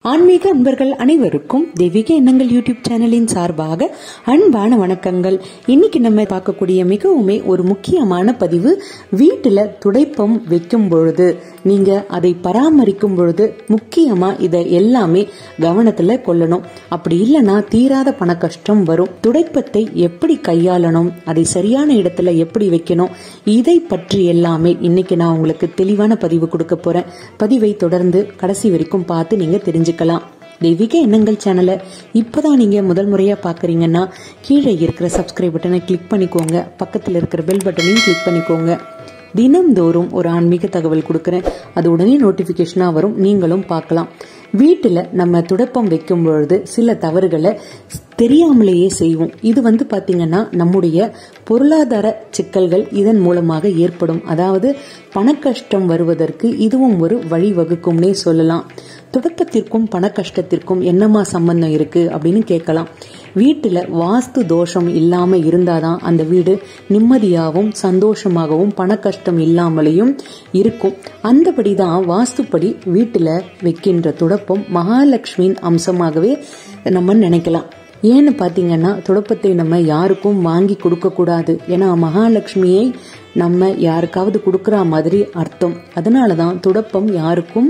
ஆன்மீக அன்பர்கள் அனைவருக்கும் தெய்வீக எண்ணங்கள் யூடியூப் சேனலின் சார்பாக அன்பான வணக்கங்கள் இன்னைக்கு நம்ம பார்க்கக்கூடிய மிகவுமே ஒரு முக்கியமான பதிவு வீட்டுல துடைப்பம் வைக்கும் பொழுது நீங்க அதை பராமரிக்கும் பொழுது முக்கியமா இதை எல்லாமே கவனத்துல கொள்ளணும் அப்படி இல்லைன்னா தீராத பண கஷ்டம் வரும் துடைப்பத்தை எப்படி கையாளணும் அதை சரியான இடத்துல எப்படி வைக்கணும் இதை பற்றி எல்லாமே இன்னைக்கு நான் உங்களுக்கு தெளிவான பதிவு கொடுக்க போறேன் பதிவை தொடர்ந்து கடைசி வரைக்கும் பார்த்து நீங்க தெரிஞ்சுக்கலாம் தெய்வீக எண்ணங்கள் சேனலை இப்போதான் நீங்க முதல் முறையா பாக்குறீங்கன்னா கீழே இருக்கிற சப்ஸ்கிரைப் பட்டனை கிளிக் பண்ணிக்கோங்க பக்கத்தில் இருக்கிற பெல் பட்டனையும் கிளிக் பண்ணிக்கோங்க தினம்தோறும் ஒரு ஆன்மீக தகவல் கொடுக்குறேன் அது உடனே நோட்டிபிகேஷனா வரும் நீங்களும் பார்க்கலாம் வீட்டுல நம்ம துடைப்பம் வைக்கும் பொழுது சில தவறுகளை தெரியாமலேயே செய்வோம் இது வந்து பாத்தீங்கன்னா நம்முடைய பொருளாதார சிக்கல்கள் இதன் மூலமாக ஏற்படும் அதாவது பணக்கஷ்டம் வருவதற்கு இதுவும் ஒரு வழிவகுக்கும்னே சொல்லலாம் துடக்கத்திற்கும் பண கஷ்டத்திற்கும் என்னமா சம்பந்தம் இருக்கு அப்படின்னு கேட்கலாம் வீட்டுல வாஸ்து தோஷம் இல்லாம இருந்தாதான் அந்த வீடு நிம்மதியாகவும் சந்தோஷமாகவும் பண கஷ்டம் இல்லாமலையும் இருக்கும் அந்தபடிதான் வாஸ்துப்படி வீட்டுல வைக்கின்ற துடப்பம் மகாலட்சுமியின் அம்சமாகவே நம்ம நினைக்கலாம் ஏன்னு பாத்தீங்கன்னா துடப்பத்தை நம்ம யாருக்கும் வாங்கி கொடுக்க கூடாது ஏன்னா மகாலட்சுமியை நம்ம யாருக்காவது கொடுக்கற மாதிரி அர்த்தம் அதனாலதான் துடப்பம் யாருக்கும்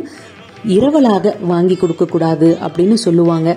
இரவலாக வாங்கி கொடுக்க கூடாது அப்படின்னு சொல்லுவாங்க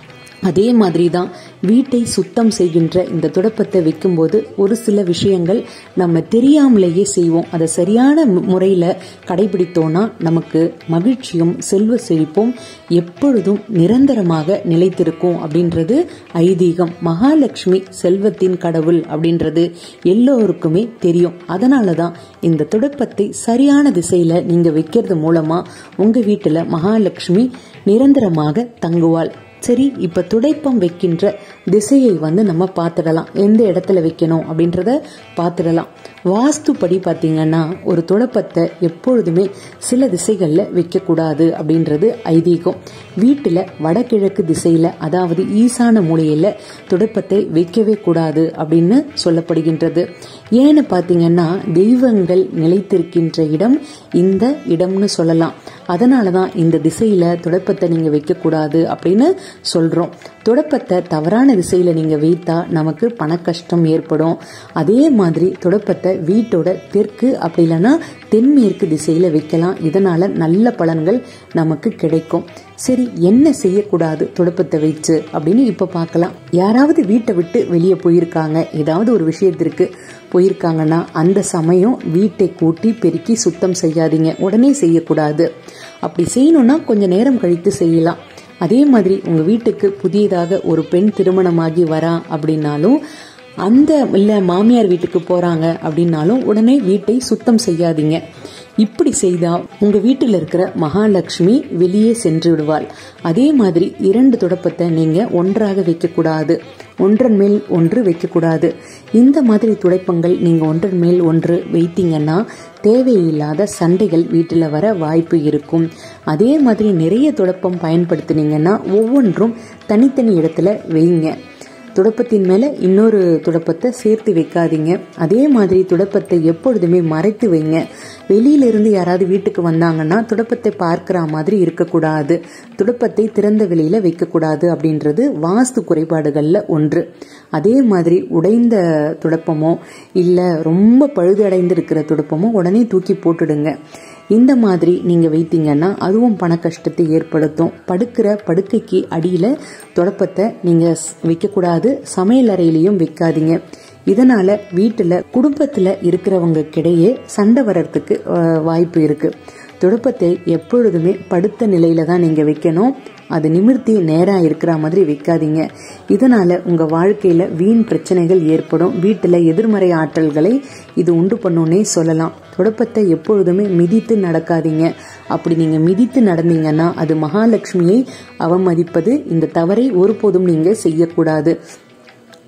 அதே மாதிரி தான் வீட்டை சுத்தம் செய்கின்ற இந்த துடப்பத்தை வைக்கும்போது ஒரு சில விஷயங்கள் நம்ம தெரியாமலேயே செய்வோம் அதை சரியான முறையில் கடைபிடித்தோம்னா நமக்கு மகிழ்ச்சியும் செல்வ செழிப்பும் எப்பொழுதும் நிரந்தரமாக நிலைத்திருக்கும் அப்படின்றது ஐதீகம் மகாலட்சுமி செல்வத்தின் கடவுள் அப்படின்றது எல்லோருக்குமே தெரியும் அதனால தான் இந்த துடப்பத்தை சரியான திசையில நீங்க வைக்கிறது மூலமா உங்க வீட்டுல மகாலட்சுமி நிரந்தரமாக தங்குவாள் சரி இப்ப துடைப்பம் வைக்கின்ற திசையை வந்து நம்ம பார்த்துடலாம் எந்த இடத்துல வைக்கணும் அப்படின்றத பார்த்துடலாம் வாஸ்துப்படி பார்த்தீங்கன்னா ஒரு துடைப்பத்தை எப்பொழுதுமே சில திசைகளில் வைக்கக்கூடாது அப்படின்றது ஐதீகம் வீட்டில் வடகிழக்கு திசையில் அதாவது ஈசான மூலையில் துடைப்பத்தை வைக்கவே கூடாது அப்படின்னு சொல்லப்படுகின்றது ஏன்னு பார்த்தீங்கன்னா தெய்வங்கள் நிலைத்திருக்கின்ற இடம் இந்த இடம்னு சொல்லலாம் அதனால தான் இந்த திசையில துடைப்பத்தை நீங்க வைக்கக்கூடாது அப்படின்னு சொல்றோம் துடைப்பத்தை தவறான திசையில நீங்க வைத்தா நமக்கு பண கஷ்டம் ஏற்படும் அதே மாதிரி துடைப்பத்தை வீட்டோட தெற்கு அப்படி இல்லைன்னா தென்மேற்கு திசையில வைக்கலாம் இதனால நல்ல பலன்கள் நமக்கு கிடைக்கும் சரி என்ன செய்யக்கூடாது துடைப்பத்தை வச்சு அப்படின்னு இப்ப பார்க்கலாம் யாராவது வீட்டை விட்டு வெளியே போயிருக்காங்க ஏதாவது ஒரு விஷயத்திற்கு போயிருக்காங்கன்னா அந்த சமயம் வீட்டை கூட்டி பெருக்கி சுத்தம் செய்யாதீங்க உடனே செய்யக்கூடாது அப்படி செய்யணும்னா கொஞ்ச நேரம் கழித்து செய்யலாம் அதே மாதிரி உங்க வீட்டுக்கு புதியதாக ஒரு பெண் திருமணமாகி வரா அப்படின்னாலும் அந்த இல்ல மாமியார் வீட்டுக்கு போறாங்க அப்படின்னாலும் உடனே வீட்டை சுத்தம் செய்யாதீங்க இப்படி செய்தா உங்க வீட்டில் இருக்கிற மகாலட்சுமி வெளியே சென்று விடுவாள் அதே மாதிரி இரண்டு துடப்பத்தை நீங்க ஒன்றாக வைக்கக்கூடாது ஒன்றன் மேல் ஒன்று வைக்கக்கூடாது இந்த மாதிரி துடைப்பங்கள் நீங்க ஒன்றன் மேல் ஒன்று வைத்தீங்கன்னா தேவையில்லாத சண்டைகள் வீட்டில் வர வாய்ப்பு இருக்கும் அதே மாதிரி நிறைய துடப்பம் பயன்படுத்தினீங்கன்னா ஒவ்வொன்றும் தனித்தனி இடத்துல வைங்க துடப்பத்தின் மேல இன்னொரு துடப்பத்தை சேர்த்து வைக்காதீங்க அதே மாதிரி துடப்பத்தை எப்பொழுதுமே மறைத்து வைங்க வெளியிலிருந்து யாராவது வீட்டுக்கு வந்தாங்கன்னா துடப்பத்தை பார்க்கிற மாதிரி இருக்கக்கூடாது துடப்பத்தை திறந்த வெளியில வைக்கக்கூடாது அப்படின்றது வாஸ்து குறைபாடுகள்ல ஒன்று அதே மாதிரி உடைந்த துடப்பமோ இல்ல ரொம்ப பழுதடைந்து இருக்கிற துடப்பமோ உடனே தூக்கி போட்டுடுங்க இந்த மாதிரி நீங்க வைத்தீங்கன்னா அதுவும் பண கஷ்டத்தை ஏற்படுத்தும் படுக்கிற படுக்கைக்கு அடியில தொடப்பத்தை நீங்க வைக்கக்கூடாது சமையல் அறையிலையும் வைக்காதீங்க இதனால வீட்டுல குடும்பத்துல இருக்கிறவங்க கிடையே சண்டை வர்றதுக்கு வாய்ப்பு இருக்கு துடுப்பத்தை எப்பொழுதுமே படுத்த நிலையில தான் நீங்க வைக்கணும் அது நிமிர்த்தி நேரா இருக்கிற மாதிரி வைக்காதீங்க இதனால உங்க வாழ்க்கையில வீண் பிரச்சனைகள் ஏற்படும் வீட்டுல எதிர்மறை ஆற்றல்களை இது உண்டு பண்ணுன்னே சொல்லலாம் துடப்பத்தை எப்பொழுதுமே மிதித்து நடக்காதீங்க அப்படி நீங்க மிதித்து நடந்தீங்கன்னா அது மகாலட்சுமியை அவமதிப்பது இந்த தவறை ஒருபோதும் நீங்க செய்யக்கூடாது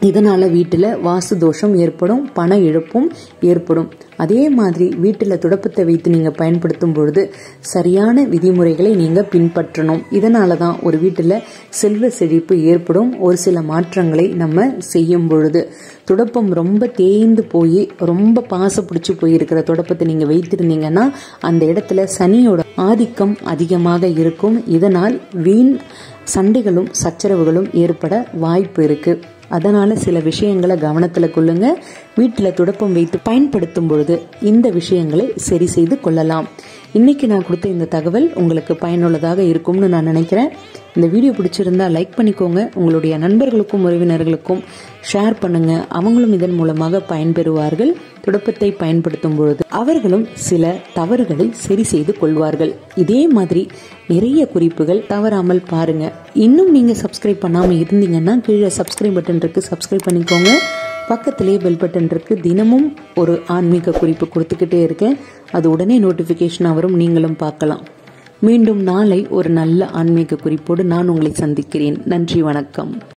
இதனால வீட்டில் வாசு தோஷம் ஏற்படும் பண இழப்பும் ஏற்படும் அதே மாதிரி வீட்டில் துடப்பத்தை வைத்து நீங்கள் பயன்படுத்தும் பொழுது சரியான விதிமுறைகளை நீங்கள் பின்பற்றணும் இதனால தான் ஒரு வீட்டில் செல்வ செழிப்பு ஏற்படும் ஒரு சில மாற்றங்களை நம்ம செய்யும் பொழுது துடப்பம் ரொம்ப தேய்ந்து போய் ரொம்ப பாச பிடிச்சி போயிருக்கிற துடப்பத்தை நீங்கள் வைத்திருந்தீங்கன்னா அந்த இடத்துல சனியோட ஆதிக்கம் அதிகமாக இருக்கும் இதனால் வீண் சண்டைகளும் சச்சரவுகளும் ஏற்பட வாய்ப்பு இருக்கு அதனால சில விஷயங்களை கவனத்தில் கொள்ளுங்க வீட்டில் துடப்பம் வைத்து பயன்படுத்தும் பொழுது இந்த விஷயங்களை சரி செய்து கொள்ளலாம் இன்னைக்கு நான் கொடுத்த இந்த தகவல் உங்களுக்கு பயனுள்ளதாக இருக்கும்னு நான் நினைக்கிறேன் இந்த வீடியோ பிடிச்சிருந்தா லைக் பண்ணிக்கோங்க உங்களுடைய நண்பர்களுக்கும் உறவினர்களுக்கும் ஷேர் பண்ணுங்க அவங்களும் இதன் மூலமாக பயன்பெறுவார்கள் துடப்பத்தை பயன்படுத்தும் பொழுது அவர்களும் சில தவறுகளை சரி செய்து கொள்வார்கள் இதே மாதிரி நிறைய குறிப்புகள் தவறாமல் பாருங்க இன்னும் நீங்க சப்ஸ்கிரைப் பண்ணாம இருந்தீங்கன்னா கீழே சப்ஸ்கிரைப் பட்டன் இருக்கு சப்ஸ்கிரைப் பண்ணிக்கோங்க பக்கத்திலே பெல் பட்டன் இருக்கு தினமும் ஒரு ஆன்மீக குறிப்பு கொடுத்துக்கிட்டே இருக்கேன் அது உடனே நோட்டிஃபிகேஷன் வரும் நீங்களும் பார்க்கலாம் மீண்டும் நாளை ஒரு நல்ல ஆன்மீக குறிப்போடு நான் உங்களை சந்திக்கிறேன் நன்றி வணக்கம்